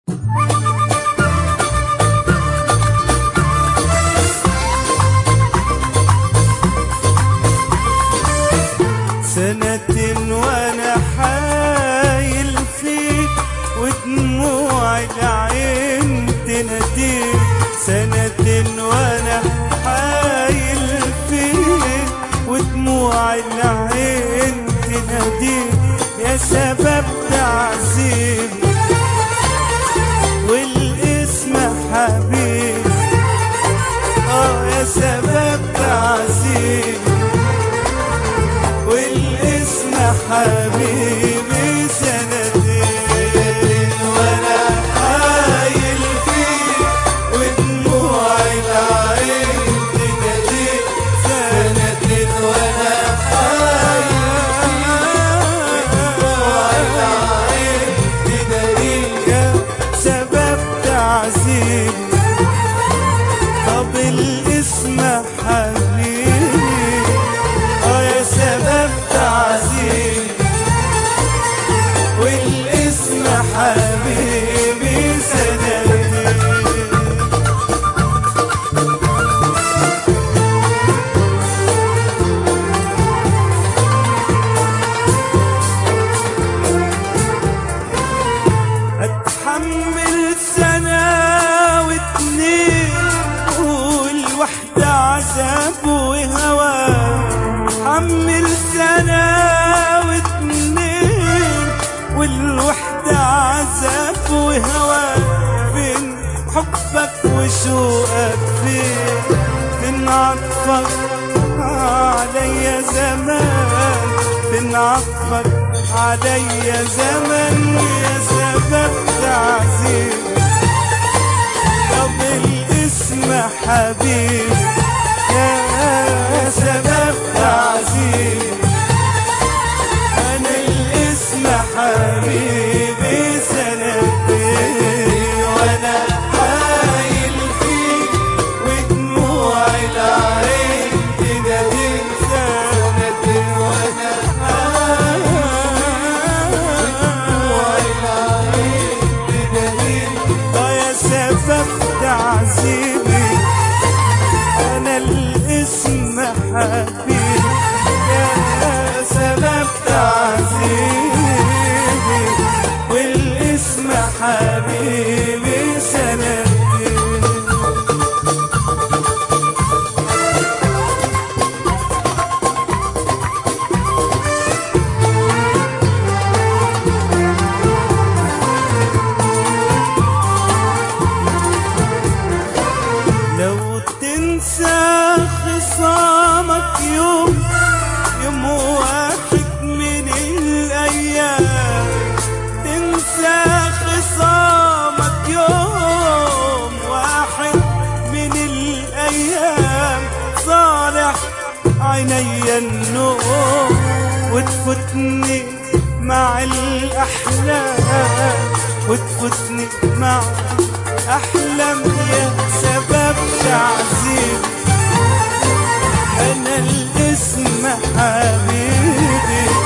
سنة وانا حايل فيك ودموع العين تناديك سنة وانا حايل فيك ودموع العين تناديك يا سبب تعذيب والاسم حبيب اه يا سبب تعذيب والاسم حبيبي سنتين وانا حايل فيك ودموع العين تناديك سنتين وانا حايل فيك ودموع العين تناديك يا سبب تعذيب طب الاسم حبيبي اه يا سبب تعذيب والاسم حبيبي سنتين اتحمل سنة واتنين والوحدة عذاب وهوى اتحمل سنة واتنين والوحدة عذاب وهوى بين حبك وشوقك فين فين عطفك عليا زمان فين عطفك عليا زمان يا سبب تعذيب طب الاسم حبيب يا سبب تعذيب انا الاسم حبيبي سنتين وانا حايل فيك ودموع العين تناديك سنتين وانا حايل ودموع العين تناديك اه يا سبب تعذيبي انا الاسم حبيبي يا سبب تعذيبي والاسم حبيبي سنتين لو تنسى خصامك يوم يوم واحد من الأيام تنسى خصامك يوم واحد من الأيام صالح عيني النوم وتفوتني مع الأحلام وتفوتني مع أحلام يا سبب تعذيب أنا الاسم حبيبي